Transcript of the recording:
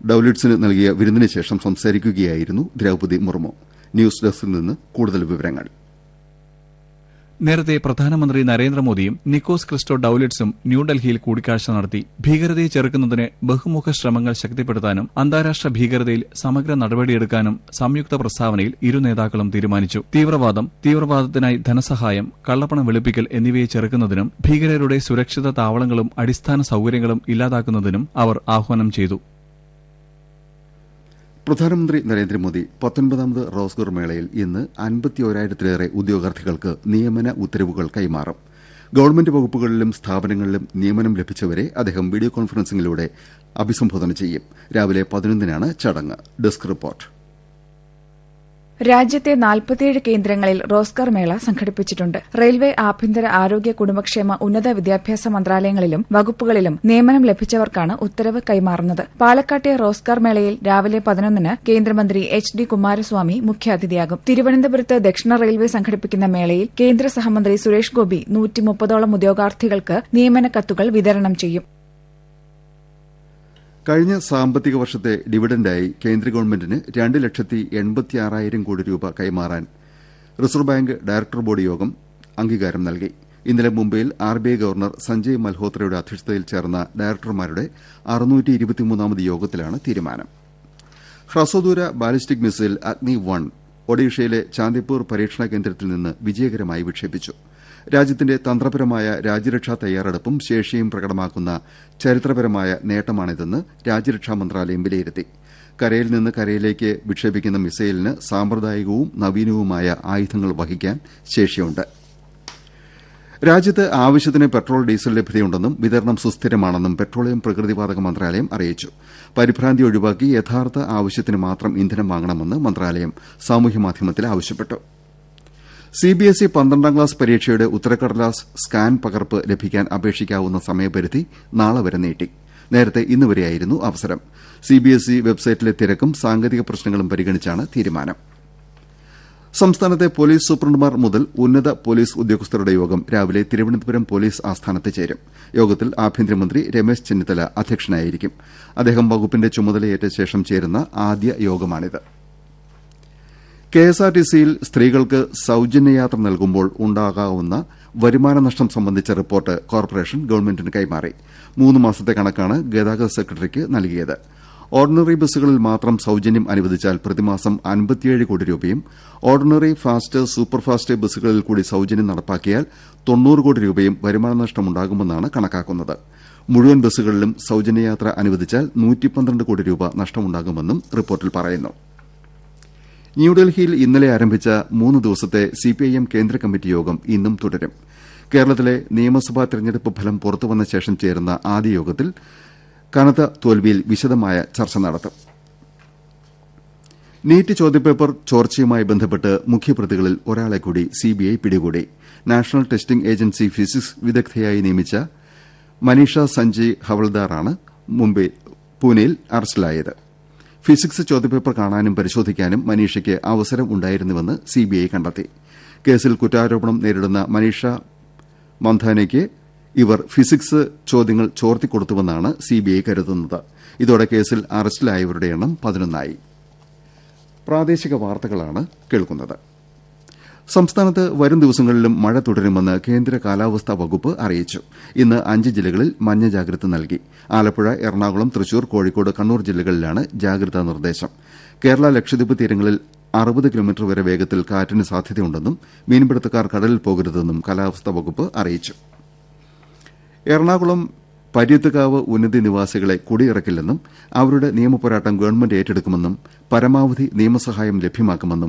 ഡൌലിറ്റ്സിന് നൽകിയ വിരുന്നിന് ശേഷം സംസാരിക്കുകയായിരുന്നു ദ്രൌപതി മുർമു ന്യൂസ് ഡെസ്കിൽ നിന്ന് കൂടുതൽ വിവരങ്ങൾ നേരത്തെ പ്രധാനമന്ത്രി നരേന്ദ്രമോദിയും നിക്കോസ് ക്രിസ്റ്റോ ഡൌലിറ്റ്സും ന്യൂഡൽഹിയിൽ കൂടിക്കാഴ്ച നടത്തി ഭീകരതയെ ചെറുക്കുന്നതിന് ബഹുമുഖ ശ്രമങ്ങൾ ശക്തിപ്പെടുത്താനും അന്താരാഷ്ട്ര ഭീകരതയിൽ സമഗ്ര നടപടിയെടുക്കാനും സംയുക്ത പ്രസ്താവനയിൽ ഇരു നേതാക്കളും തീരുമാനിച്ചു തീവ്രവാദം തീവ്രവാദത്തിനായി ധനസഹായം കള്ളപ്പണം വെളുപ്പിക്കൽ എന്നിവയെ ചെറുക്കുന്നതിനും ഭീകരരുടെ സുരക്ഷിത താവളങ്ങളും അടിസ്ഥാന സൌകര്യങ്ങളും ഇല്ലാതാക്കുന്നതിനും അവർ ആഹ്വാനം ചെയ്തു പ്രധാനമന്ത്രി നരേന്ദ്രമോദി പത്തൊൻപതാമത് റോസ്ഗർ മേളയിൽ ഇന്ന് അൻപത്തിയോരായിരത്തിലേറെ ഉദ്യോഗാർത്ഥികൾക്ക് നിയമന ഉത്തരവുകൾ കൈമാറും ഗവൺമെന്റ് വകുപ്പുകളിലും സ്ഥാപനങ്ങളിലും നിയമനം ലഭിച്ചവരെ അദ്ദേഹം വീഡിയോ കോൺഫറൻസിംഗിലൂടെ അഭിസംബോധന ചെയ്യും രാവിലെ പതിനൊന്നിനാണ് ചടങ്ങ് ഡെസ്ക് റിപ്പോർട്ട് രാജ്യത്തെ നാൽപ്പത്തിയേഴ് കേന്ദ്രങ്ങളിൽ റോസ്ഗാർ മേള സംഘടിപ്പിച്ചിട്ടുണ്ട് റെയിൽവേ ആഭ്യന്തര ആരോഗ്യ കുടുംബക്ഷേമ ഉന്നത വിദ്യാഭ്യാസ മന്ത്രാലയങ്ങളിലും വകുപ്പുകളിലും നിയമനം ലഭിച്ചവർക്കാണ് ഉത്തരവ് കൈമാറുന്നത് പാലക്കാട്ടെ റോസ്ഗാർ മേളയിൽ രാവിലെ പതിനൊന്നിന് കേന്ദ്രമന്ത്രി എച്ച് ഡി കുമാരസ്വാമി മുഖ്യാതിഥിയാകും തിരുവനന്തപുരത്ത് ദക്ഷിണ റെയിൽവേ സംഘടിപ്പിക്കുന്ന മേളയിൽ കേന്ദ്ര സഹമന്ത്രി സുരേഷ് ഗോപി നൂറ്റിമുപ്പതോളം ഉദ്യോഗാർത്ഥികൾക്ക് നിയമന കത്തുകൾ വിതരണം ചെയ്യും കഴിഞ്ഞ സാമ്പത്തിക വർഷത്തെ ഡിവിഡന്റായി കേന്ദ്ര ഗവൺമെന്റിന് രണ്ട് ലക്ഷത്തി എൺപത്തിയാറായിരം കോടി രൂപ കൈമാറാൻ റിസർവ് ബാങ്ക് ഡയറക്ടർ ബോർഡ് യോഗം അംഗീകാരം നൽകി ഇന്നലെ മുംബൈയിൽ ആർബിഐ ഗവർണർ സഞ്ജയ് മൽഹോത്രയുടെ അധ്യക്ഷതയിൽ ചേർന്ന ഡയറക്ടർമാരുടെ അറുന്നൂറ്റി ഇരുപത്തിമൂന്നാമത് യോഗത്തിലാണ് തീരുമാനം ഹ്രസ്വദൂര ബാലിസ്റ്റിക് മിസൈൽ അഗ്നി വൺ ഒഡീഷയിലെ ചാന്ദിപ്പൂർ പരീക്ഷണ കേന്ദ്രത്തിൽ നിന്ന് വിജയകരമായി വിക്ഷേപിച്ചു രാജ്യത്തിന്റെ തന്ത്രപരമായ രാജ്യരക്ഷാ തയ്യാറെടുപ്പും ശേഷിയും പ്രകടമാക്കുന്ന ചരിത്രപരമായ നേട്ടമാണിതെന്ന് രാജ്യരക്ഷാ മന്ത്രാലയം വിലയിരുത്തി കരയിൽ നിന്ന് കരയിലേക്ക് വിക്ഷേപിക്കുന്ന മിസൈലിന് സാമ്പ്രദായികവും നവീനവുമായ ആയുധങ്ങൾ വഹിക്കാൻ ശേഷിയുണ്ട് രാജ്യത്ത് ആവശ്യത്തിന് പെട്രോൾ ഡീസൽ ലഭ്യതയുണ്ടെന്നും വിതരണം സുസ്ഥിരമാണെന്നും പെട്രോളിയം പ്രകൃതിവാതക മന്ത്രാലയം അറിയിച്ചു പരിഭ്രാന്തി ഒഴിവാക്കി യഥാർത്ഥ ആവശ്യത്തിന് മാത്രം ഇന്ധനം വാങ്ങണമെന്ന് മന്ത്രാലയം സാമൂഹ്യമാധ്യമത്തിൽ ആവശ്യപ്പെട്ടു സിബിഎസ്ഇ പന്ത്രണ്ടാം ക്ലാസ് പരീക്ഷയുടെ ഉത്തരക്കടലാസ് സ്കാൻ പകർപ്പ് ലഭിക്കാൻ അപേക്ഷിക്കാവുന്ന സമയപരിധി നാളെ വരെ നീട്ടി നേരത്തെ ഇന്നുവരെയായിരുന്നു അവസരം സിബിഎസ്ഇ വെബ്സൈറ്റിലെ തിരക്കും സാങ്കേതിക പ്രശ്നങ്ങളും പരിഗണിച്ചാണ് തീരുമാനം സംസ്ഥാനത്തെ പോലീസ് സൂപ്രണ്ടുമാർ മുതൽ ഉന്നത പോലീസ് ഉദ്യോഗസ്ഥരുടെ യോഗം രാവിലെ തിരുവനന്തപുരം പോലീസ് ആസ്ഥാനത്ത് ചേരും യോഗത്തിൽ ആഭ്യന്തരമന്ത്രി രമേശ് ചെന്നിത്തല അധ്യക്ഷനായിരിക്കും അദ്ദേഹം വകുപ്പിന്റെ ചുമതലയേറ്റ ശേഷം ചേരുന്ന ആദ്യ യോഗമാണിത് കെഎസ്ആർടിസിയിൽ സ്ത്രീകൾക്ക് സൌജന്യയാത്ര നൽകുമ്പോൾ ഉണ്ടാകാവുന്ന വരുമാന നഷ്ടം സംബന്ധിച്ച റിപ്പോർട്ട് കോർപ്പറേഷൻ ഗവൺമെന്റിന് കൈമാറി മൂന്ന് മാസത്തെ കണക്കാണ് ഗതാഗത സെക്രട്ടറിക്ക് നൽകിയത് ഓർഡിനറി ബസ്സുകളിൽ മാത്രം സൌജന്യം അനുവദിച്ചാൽ പ്രതിമാസം അൻപത്തിയേഴ് കോടി രൂപയും ഓർഡിനറി ഫാസ്റ്റ് സൂപ്പർഫാസ്റ്റ് ബസ്സുകളിൽ കൂടി സൌജന്യം നടപ്പാക്കിയാൽ തൊണ്ണൂറ് കോടി രൂപയും വരുമാന നഷ്ടമുണ്ടാകുമെന്നാണ് കണക്കാക്കുന്നത് മുഴുവൻ ബസ്സുകളിലും സൌജന്യയാത്ര അനുവദിച്ചാൽ കോടി രൂപ നഷ്ടമുണ്ടാകുമെന്നും റിപ്പോർട്ടിൽ പറയുന്നു ന്യൂഡൽഹിയിൽ ഇന്നലെ ആരംഭിച്ച മൂന്ന് ദിവസത്തെ സിപിഐഎം കേന്ദ്ര കമ്മിറ്റി യോഗം ഇന്നും തുടരും കേരളത്തിലെ നിയമസഭാ തെരഞ്ഞെടുപ്പ് ഫലം പുറത്തുവന്ന ശേഷം ചേരുന്ന ആദ്യ യോഗത്തിൽ കനത്ത തോൽവിയിൽ വിശദമായ ചർച്ച നടത്തും നീറ്റ് ചോദ്യപേപ്പർ ചോർച്ചയുമായി ബന്ധപ്പെട്ട് മുഖ്യപ്രതികളിൽ ഒരാളെ കൂടി സിബിഐ പിടികൂടി നാഷണൽ ടെസ്റ്റിംഗ് ഏജൻസി ഫിസിക്സ് വിദഗ്ധയായി നിയമിച്ച മനീഷ സഞ്ജയ് ഹവൽദാറാണ് മുംബൈ പൂനെയിൽ അറസ്റ്റിലായത് ഫിസിക്സ് ചോദ്യപേപ്പർ കാണാനും പരിശോധിക്കാനും മനീഷയ്ക്ക് അവസരം ഉണ്ടായിരുന്നുവെന്ന് സിബിഐ കണ്ടെത്തി കേസിൽ കുറ്റാരോപണം നേരിടുന്ന മനീഷ മന്ധാനയ്ക്ക് ഇവർ ഫിസിക്സ് ചോദ്യങ്ങൾ ചോർത്തിക്കൊടുത്തുവെന്നാണ് സിബിഐ കരുതുന്നത് ഇതോടെ കേസിൽ അറസ്റ്റിലായവരുടെ എണ്ണം പതിനൊന്നായി പ്രാദേശിക വാർത്തകളാണ് കേൾക്കുന്നത് സംസ്ഥാനത്ത് വരും ദിവസങ്ങളിലും മഴ തുടരുമെന്ന് കേന്ദ്ര കാലാവസ്ഥാ വകുപ്പ് അറിയിച്ചു ഇന്ന് അഞ്ച് ജില്ലകളിൽ മഞ്ഞ ജാഗ്രത നൽകി ആലപ്പുഴ എറണാകുളം തൃശൂർ കോഴിക്കോട് കണ്ണൂർ ജില്ലകളിലാണ് ജാഗ്രതാ നിർദ്ദേശം കേരള ലക്ഷദ്വീപ് തീരങ്ങളിൽ അറുപത് കിലോമീറ്റർ വരെ വേഗത്തിൽ കാറ്റിന് സാധ്യതയുണ്ടെന്നും മീൻപിടുത്തക്കാർ കടലിൽ പോകരുതെന്നും കാലാവസ്ഥാ വകുപ്പ് അറിയിച്ചു എറണാകുളം പര്യത്തുകാവ് ഉന്നതി നിവാസികളെ കുടിയിറക്കില്ലെന്നും അവരുടെ നിയമപോരാട്ടം ഗവൺമെന്റ് ഏറ്റെടുക്കുമെന്നും പരമാവധി നിയമസഹായം ലഭ്യമാക്കുമെന്നും